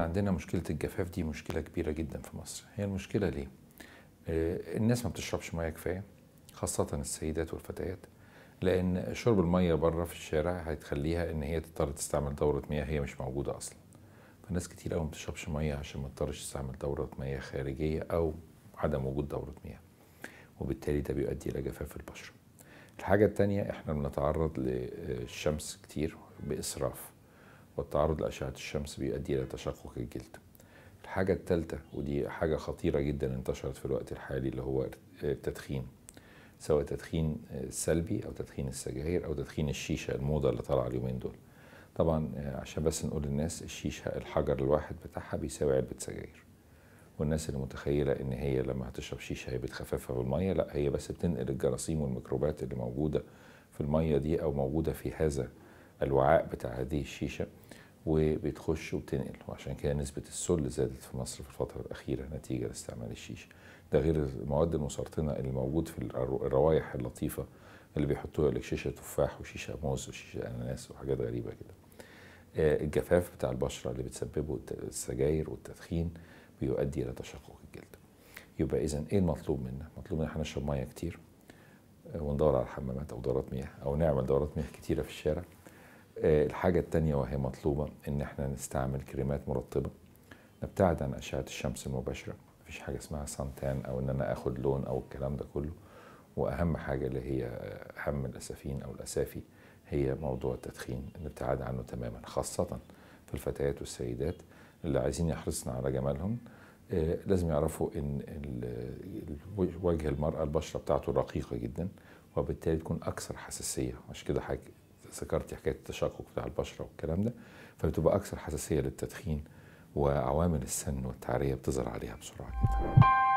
عندنا مشكلة الجفاف دي مشكلة كبيرة جدا في مصر هي المشكلة ليه؟ آه، الناس ما بتشربش مياه كفاية خاصة السيدات والفتيات لأن شرب المية بره في الشارع هتخليها إن هي تضطر تستعمل دورة مياه هي مش موجودة أصلا فناس كتير أوي ما بتشربش مية عشان ما تضطرش تستعمل دورة مياه خارجية أو عدم وجود دورة مياه وبالتالي ده بيؤدي إلى جفاف البشرة الحاجة التانية احنا بنتعرض للشمس كتير بإسراف والتعرض لأشعة الشمس بيؤدي إلى تشقق الجلد الحاجة التالتة ودي حاجة خطيرة جدا انتشرت في الوقت الحالي اللي هو التدخين سواء تدخين سلبي أو تدخين السجاير أو تدخين الشيشة الموضة اللي طالعة اليومين دول طبعا عشان بس نقول للناس الشيشة الحجر الواحد بتاعها بيساوي علبة سجاير والناس اللي متخيلة إن هي لما هتشرب شيشة هي بتخففها بالمية لا هي بس بتنقل الجراثيم والميكروبات اللي موجودة في المية دي أو موجودة في هذا الوعاء بتاع هذه الشيشة وبتخش وبتنقل وعشان كده نسبة السل زادت في مصر في الفترة الأخيرة نتيجة لاستعمال الشيشة ده غير المواد المسرطنة اللي موجود في الروايح اللطيفة اللي بيحطوها لك شيشة تفاح وشيشة موز وشيشة أناناس وحاجات غريبة كده الجفاف بتاع البشرة اللي بتسببه السجاير والتدخين بيؤدي إلى تشقق الجلد يبقى إذا إيه المطلوب منا؟ مطلوب إن احنا نشرب مية كتير وندور على حمامات أو دورات مياه أو نعمل دورات مياه كتيرة في الشارع الحاجة التانية وهي مطلوبة إن احنا نستعمل كريمات مرطبة نبتعد عن أشعة الشمس المباشرة مفيش حاجة اسمها سانتان أو إن أنا آخد لون أو الكلام ده كله وأهم حاجة اللي هي أهم الأسافين أو الأسافي هي موضوع التدخين الابتعاد عنه تماما خاصة في الفتيات والسيدات اللي عايزين يحرصن على جمالهم لازم يعرفوا ان وجه المرأة البشرة بتاعته رقيقة جدا وبالتالي تكون أكثر حساسية عشان كده حاجة ذكرت حكايه التشقق بتاع البشره والكلام ده فبتبقى اكثر حساسيه للتدخين وعوامل السن والتعريه بتظهر عليها بسرعه جدا